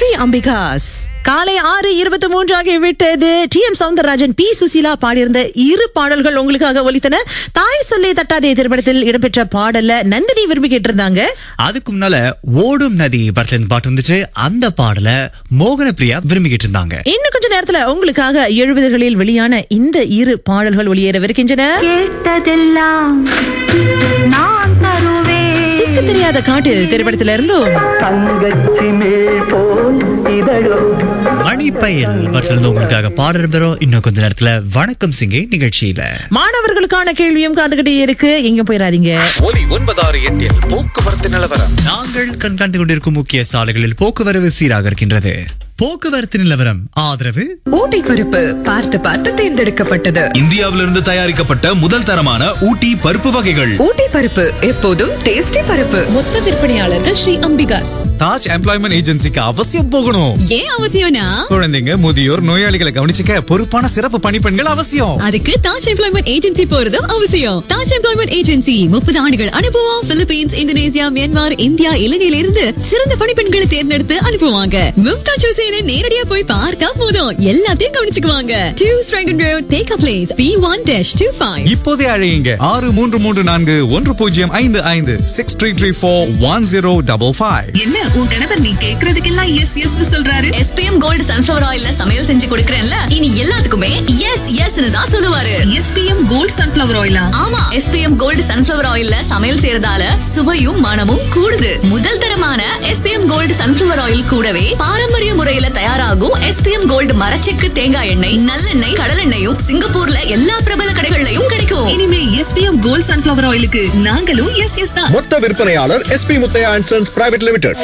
ஸ்ரீ அம்பிகாஸ் காலை ஆறு இருபத்தி மூன்று ஆகிவிட்டது T M Soundararajan P Susheela பாடியிருந்த இரு பாடல்கள் உங்களுக்காக ஒலித்தன தாய் சொல்லை தட்டாதே திரைப்படத்தில் இடம்பெற்ற பாடல்ல நந்தினி விரும்பி கேட்டிருந்தாங்க அதுக்கு முன்னால ஓடும் நதி படத்துல இருந்து பாட்டு வந்துச்சு அந்த பாடல மோகன பிரியா விரும்பிக்கிட்டு இருந்தாங்க இன்னும் கொஞ்ச நேரத்துல உங்களுக்காக எழுபதுகளில் வெளியான இந்த இரு பாடல்கள் ஒளியேறவிருக்கின்றன கேட்டதெல்லாம் நான் தருவேன் திக்கு தெரியாத காட்டில் திரைப்படத்தில இருந்தும் தங்கச்சி மேல் போல் இதழும் மணிப்பயல் படத்துல இருந்து உங்களுக்காக பாடல் பெறும் இன்னும் கொஞ்ச நேரத்துல வணக்கம் சிங்கை நிகழ்ச்சியில மாணவர்களுக்கான கேள்வியும் காத்துக்கிட்டே இருக்கு எங்க போயிடாதீங்க ஒலி ஒன்பதாறு எட்டில் போக்குவரத்து நிலவரம் நாங்கள் கண்காணித்துக் கொண்டிருக்கும் முக்கிய சாலைகளில் போக்குவரவு சீராக இருக்கின்றது போக்குவரத்து நிலவரம் ஆதரவு ஊட்டி பருப்பு பார்த்து பார்த்து தேர்ந்தெடுக்கப்பட்டது இந்தியாவிலிருந்து தயாரிக்கப்பட்ட முதல் தரமான ஊட்டி பருப்பு வகைகள் ஊட்டி பருப்பு எப்போதும் டேஸ்டி பருப்பு மொத்த விற்பனையாளர்கள் ஸ்ரீ அம்பிகாஸ் தாஜ் எம்ப்ளாய்மெண்ட் ஏஜென்சிக்கு அவசியம் போகணும் ஏன் அவசியம்னா குழந்தைங்க முதியோர் நோயாளிகளை கவனிச்சுக்க பொறுப்பான சிறப்பு பணிப்பெண்கள் அவசியம் அதுக்கு தாஜ் எம்ப்ளாய்மெண்ட் ஏஜென்சி போறதும் அவசியம் தாஜ் எம்ப்ளாய்மெண்ட் ஏஜென்சி முப்பது ஆண்டுகள் அனுபவம் பிலிப்பீன்ஸ் இந்தோனேசியா மியான்மர் இந்தியா இலங்கையில இருந்து சிறந்த பணிப்பெண்களை தேர்ந்தெடுத்து அனுப்புவாங்க மும்தாஜ் ஹுசேனை நேரடியா போய் பார்த்தா போதும் எல்லாத்தையும் கவனிச்சுக்குவாங்க டூ ஸ்ட்ரைகன் road take a place P one dash two five இப்போதே அழையுங்க ஆறு மூன்று மூன்று நான்கு ஒன்று பூஜ்ஜியம் ஐந்து ஐந்து six three three four one zero double five என்ன உன் கணவர் நீ கேக்குறதுக்கெல்லாம் எஸ் எஸ் சொல்றாரு எஸ்பிஎம் கோல்டு சன்ஃபிளவர் ஆயில்ல சமையல் செஞ்சு கொடுக்கறேன்ல இனி எல்லாத்துக்குமே எஸ் எஸ் தான் சொல்லுவாரு எஸ்பிஎம் கோல்டு சன்ஃபிளவர் ஆயிலா ஆமா எஸ்பிஎம் கோல்டு சன்ஃபிளவர் ஆயில்ல சமையல் செய்யறதால சுவையும் மனமும் கூடுது முதல் தரமான எஸ்பிஎம் கோல்டு சன்ஃபிளவர் ஆயில் கூடவே பாரம்பரிய முறையில தயாராகும் எஸ்பிஎம் கோல்டு மரச்செக்கு தேங்காய் எண்ணெய் நல்லெண்ணெய் கடலெண்ணெயும் சிங்கப்பூர்ல எல்லா பிரபல கடைகள்லயும் கிடைக்கும் இனிமே எஸ்பிஎம் கோல்டு சன்ஃபிளவர் ஆயிலுக்கு நாங்களும் எஸ் எஸ் தான் மொத்த விற்பனையாளர் SP Muthiah and sons private limited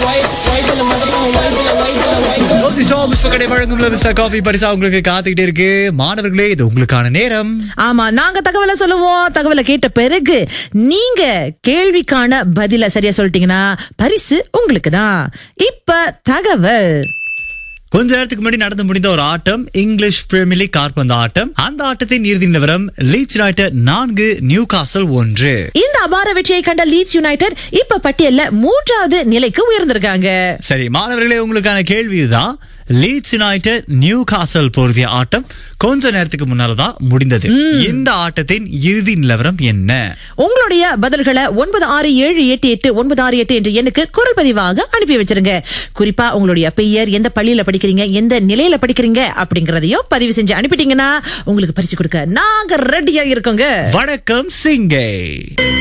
கடை வழங்கும் லவிசா காஃபி பரிசா உங்களுக்கு காத்துக்கிட்டே இருக்கு மாணவர்களே இது உங்களுக்கான நேரம் ஆமா நாங்க தகவலை சொல்லுவோம் தகவலை கேட்ட பிறகு நீங்க கேள்விக்கான பதில சரியா சொல்லிட்டீங்கன்னா பரிசு உங்களுக்கு தான் இப்ப தகவல் கொஞ்ச நேரத்துக்கு முன்னாடி நடந்து முடிந்த ஒரு ஆட்டம் இங்கிலீஷ் பிரீமியர் லீக் கால்பந்து ஆட்டம் அந்த ஆட்டத்தின் இறுதி நிலவரம் லீச் யுனைடெட் நான்கு நியூ காசல் ஒன்று இந்த அபார வெற்றியை கண்ட லீட்ஸ் யுனைடெட் இப்ப பட்டியல்ல மூன்றாவது நிலைக்கு உயர்ந்திருக்காங்க சரி மாணவர்களே உங்களுக்கான கேள்வி இதுதான் லீட்ஸ் யுனைடெட் நியூ காசல் பொருதிய ஆட்டம் கொஞ்ச நேரத்துக்கு முன்னாலதான் முடிந்தது இந்த ஆட்டத்தின் இறுதி நிலவரம் என்ன உங்களுடைய பதில்களை ஒன்பது ஆறு ஏழு எட்டு எட்டு ஒன்பது ஆறு எட்டு என்ற எண்ணுக்கு குரல் பதிவாக அனுப்பி வச்சிருங்க குறிப்பா உங்களுடைய பெயர் எந்த பள்ளியில படிக்கிறீங்க எந்த நிலையில படிக்கிறீங்க அப்படிங்கறதையும் பதிவு செஞ்சு அனுப்பிட்டீங்கன்னா உங்களுக்கு பரிசு கொடுக்க நாங்க ரெடியா இருக்கோங்க வணக்கம் சிங்கை